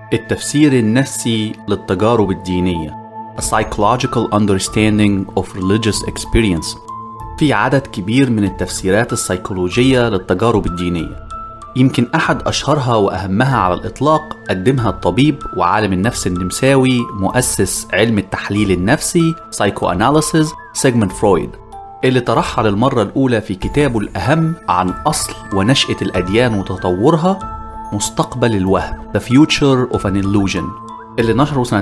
التفسير النفسي للتجارب الدينية A Psychological Understanding of Religious Experience في عدد كبير من التفسيرات السيكولوجية للتجارب الدينية يمكن أحد أشهرها وأهمها على الإطلاق قدمها الطبيب وعالم النفس النمساوي مؤسس علم التحليل النفسي Psychoanalysis سيجموند فرويد اللي طرحها للمرة الأولى في كتابه الأهم عن أصل ونشأة الأديان وتطورها مستقبل الوهم The Future of an Illusion اللي نشره سنة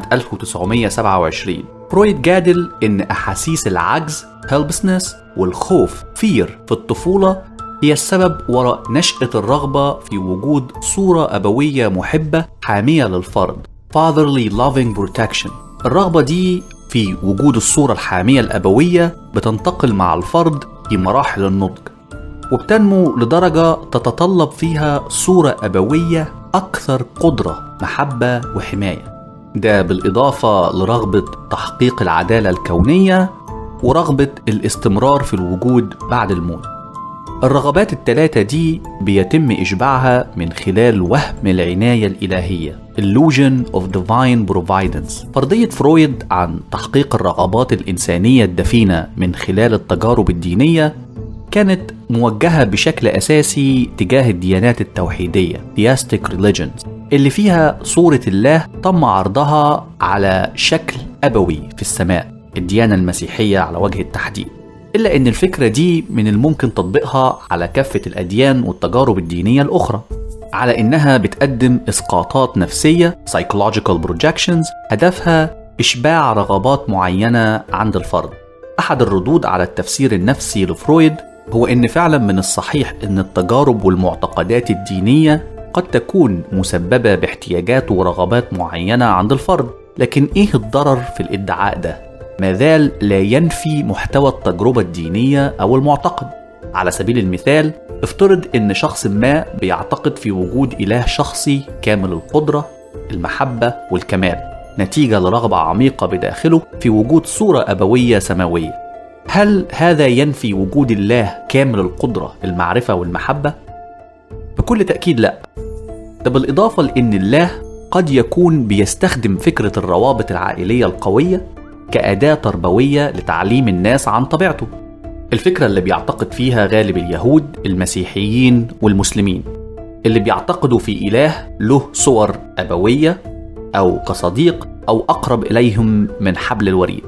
1927 فرويد جادل إن أحاسيس العجز helplessness والخوف fear في الطفولة هي السبب وراء نشأة الرغبة في وجود صورة أبوية محبة حامية للفرد fatherly loving protection الرغبة دي في وجود الصورة الحامية الأبوية بتنتقل مع الفرد في مراحل النضج وبتنمو لدرجة تتطلب فيها صورة أبوية أكثر قدرة محبة وحماية ده بالإضافة لرغبة تحقيق العدالة الكونية ورغبة الاستمرار في الوجود بعد الموت الرغبات التلاتة دي بيتم إشباعها من خلال وهم العناية الإلهية Illusion of Divine Providence فرضية فرويد عن تحقيق الرغبات الإنسانية الدفينة من خلال التجارب الدينية كانت موجهة بشكل أساسي تجاه الديانات التوحيدية Theistic Religions اللي فيها صورة الله تم عرضها على شكل أبوي في السماء الديانة المسيحية على وجه التحديد إلا أن الفكرة دي من الممكن تطبيقها على كافة الأديان والتجارب الدينية الأخرى على إنها بتقدم إسقاطات نفسية psychological projections هدفها إشباع رغبات معينة عند الفرد أحد الردود على التفسير النفسي لفرويد هو إن فعلا من الصحيح إن التجارب والمعتقدات الدينية قد تكون مسببة باحتياجات ورغبات معينة عند الفرد لكن إيه الضرر في الادعاء ده؟ ما زال لا ينفي محتوى التجربة الدينية أو المعتقد على سبيل المثال افترض ان شخص ما بيعتقد في وجود اله شخصي كامل القدره المحبه والكمال نتيجه لرغبه عميقه بداخله في وجود صوره ابويه سماويه هل هذا ينفي وجود الله كامل القدره المعرفه والمحبه بكل تاكيد لا ده بالاضافه لان الله قد يكون بيستخدم فكره الروابط العائليه القويه كاداه تربويه لتعليم الناس عن طبيعته الفكرة اللي بيعتقد فيها غالب اليهود المسيحيين والمسلمين اللي بيعتقدوا في إله له صور أبوية أو كصديق أو أقرب إليهم من حبل الوريد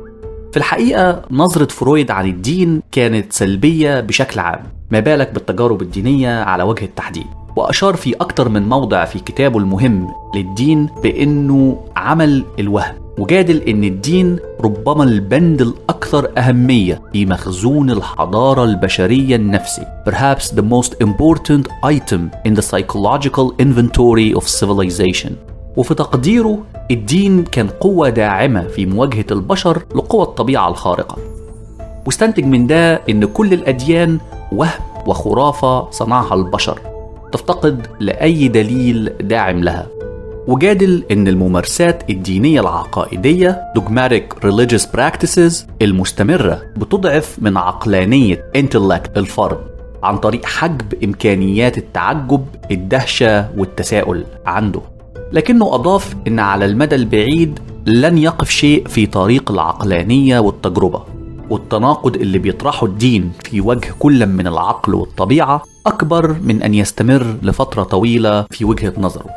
في الحقيقة نظرة فرويد عن الدين كانت سلبية بشكل عام ما بالك بالتجارب الدينية على وجه التحديد وأشار في أكتر من موضع في كتابه المهم للدين بأنه عمل الوهم وجادل ان الدين ربما البند الاكثر اهميه في مخزون الحضاره البشريه النفسي perhaps the most important item in the psychological inventory of civilization وفي تقديره الدين كان قوة داعمة في مواجهة البشر لقوى الطبيعة الخارقة واستنتج من ده إن كل الأديان وهم وخرافة صنعها البشر تفتقد لأي دليل داعم لها وجادل إن الممارسات الدينية العقائدية dogmatic religious practices المستمرة بتضعف من عقلانية intellect الفرد عن طريق حجب إمكانيات التعجب الدهشة والتساؤل عنده لكنه أضاف إن على المدى البعيد لن يقف شيء في طريق العقلانية والتجربة والتناقض اللي بيطرحه الدين في وجه كل من العقل والطبيعة أكبر من أن يستمر لفترة طويلة في وجهة نظره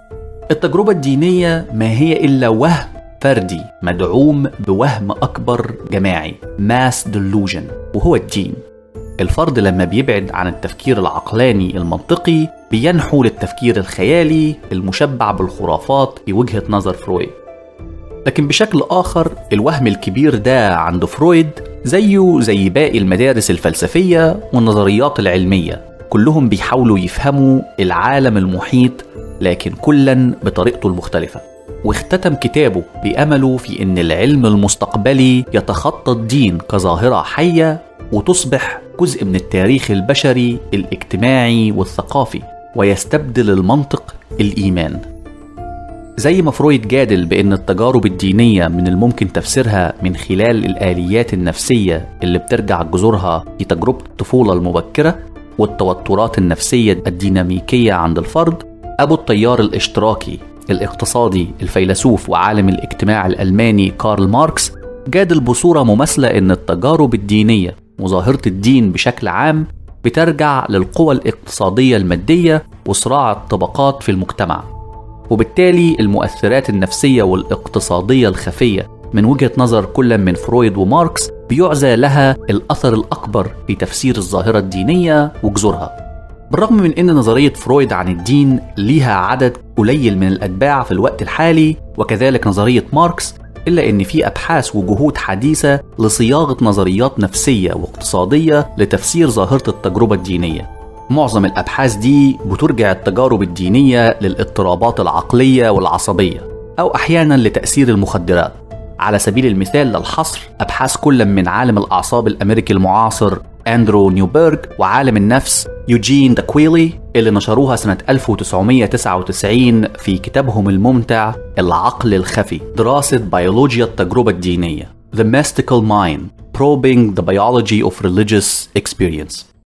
التجربة الدينية ما هي إلا وهم فردي مدعوم بوهم أكبر جماعي mass delusion وهو الدين الفرد لما بيبعد عن التفكير العقلاني المنطقي بينحو للتفكير الخيالي المشبع بالخرافات في وجهة نظر فرويد لكن بشكل آخر الوهم الكبير ده عند فرويد زيه زي باقي المدارس الفلسفية والنظريات العلمية كلهم بيحاولوا يفهموا العالم المحيط لكن كلا بطريقته المختلفة واختتم كتابه بأمله في أن العلم المستقبلي يتخطى الدين كظاهرة حية وتصبح جزء من التاريخ البشري الاجتماعي والثقافي ويستبدل المنطق الإيمان زي ما فرويد جادل بأن التجارب الدينية من الممكن تفسيرها من خلال الآليات النفسية اللي بترجع جذورها في تجربة الطفولة المبكرة والتوترات النفسية الديناميكية عند الفرد أبو التيار الاشتراكي الاقتصادي الفيلسوف وعالم الاجتماع الألماني كارل ماركس جادل بصورة مماثلة إن التجارب الدينية وظاهرة الدين بشكل عام بترجع للقوى الاقتصادية المادية وصراع الطبقات في المجتمع وبالتالي المؤثرات النفسية والاقتصادية الخفية من وجهة نظر كل من فرويد وماركس بيعزى لها الأثر الأكبر في تفسير الظاهرة الدينية وجذورها بالرغم من أن نظرية فرويد عن الدين ليها عدد قليل من الأتباع في الوقت الحالي وكذلك نظرية ماركس إلا أن في أبحاث وجهود حديثة لصياغة نظريات نفسية واقتصادية لتفسير ظاهرة التجربة الدينية معظم الأبحاث دي بترجع التجارب الدينية للاضطرابات العقلية والعصبية أو أحيانا لتأثير المخدرات على سبيل المثال للحصر أبحاث كل من عالم الأعصاب الأمريكي المعاصر أندرو نيوبرغ وعالم النفس يوجين داكويلي اللي نشروها سنة 1999 في كتابهم الممتع العقل الخفي دراسة بيولوجيا التجربة الدينية The Mystical Mind Probing the Biology of Religious Experience